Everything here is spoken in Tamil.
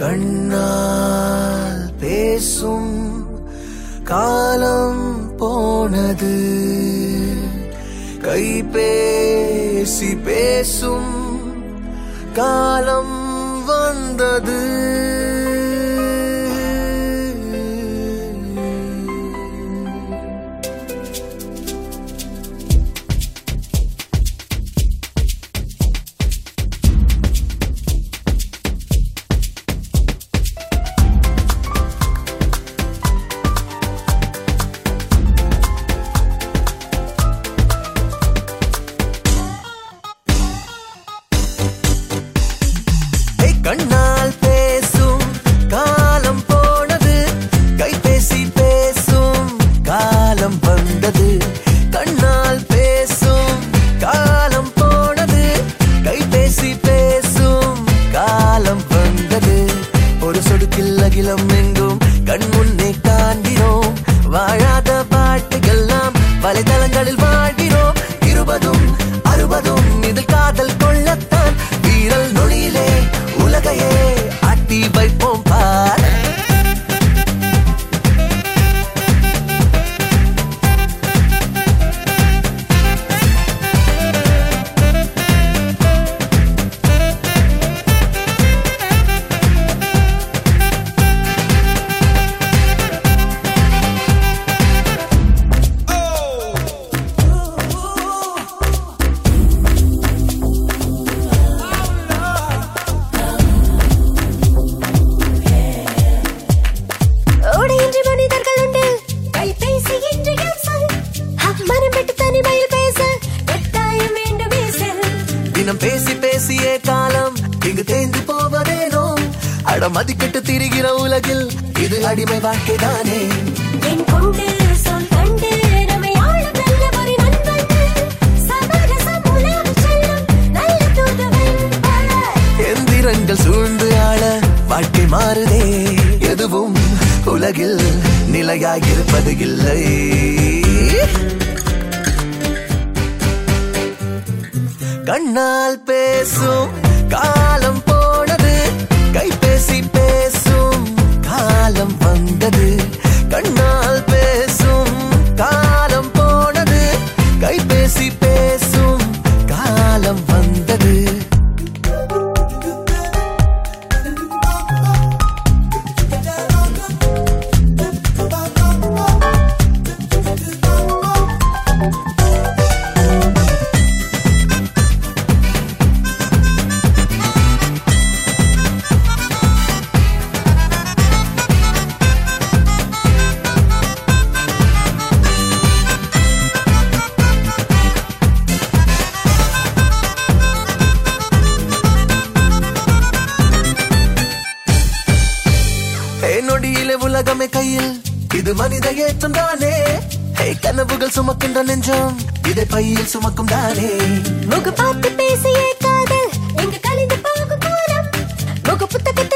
கண்ணால் பேசும் காலம் போனது கைபேசி பேசும் காலம் வந்தது ஏய், கண்ணால் பேசும் காலம் போனது கைபேசி பேசும் காலம் வந்தது கண்ணால் பேசும் காலம் போனது கைபேசி பேசும் காலம் வந்தது ஒரு சொடுக்கில் அகிலம் எங்கும் கண் முன்னே காண்கிறோம் வாழாத பாட்டுகள்லாம் வலைதளங்களில் வாழ்கிறோம் இருபதும் அறுபதும் இதில் காதல் கொள்ளத்தான் வீரல் நொழியிலே உலகையே ஆட்டி வைப்போம் பார் ஓடையின்றி மனிதர்கள் உண்டு கைபேசி என்று யார் சொல் மனம் விட்டு தனிமையில் பேச கட்டாயம் வேண்டுமே செல் தினம் பேசி பேசியே காலம் இங்கு தேய்ந்து போவதேனோ அட மதிக்கெட்டு திரிகிற உலகில் இது அடிமை வாழ்க்கைதானே என் கொண்டு சொல் கண்டு நம்மை ஆளும் நல்ல ஒரு நண்பன் சமரசம் உலாவிச் செல்லும் நல்ல தூதுவன் பார். எந்திரங்கள் சூழ்ந்து ஆள வாழ்க்கை மாறுதே எதுவும் உலகில் நிலையாயிருப்பது இல்லை கண்ணால் பேசும் காலம் போனது கைபேசி பேசும் காலம் வந்தது கண்ணால் பேசும் காலம் போனது கைபேசி பேசும் காலம் வந்தது ஹே நொடியிலே உலகமே கையில் இது மனித ஏற்றம் தானே ஹே கனவுகள் சுமக்கின்ற நெஞ்சம் இதை பையில் சுமக்கும் தானே முக பார்த்து பேசிய காதல் எங்கு கலைந்து போகும் காலம் முக புத்தகத்தை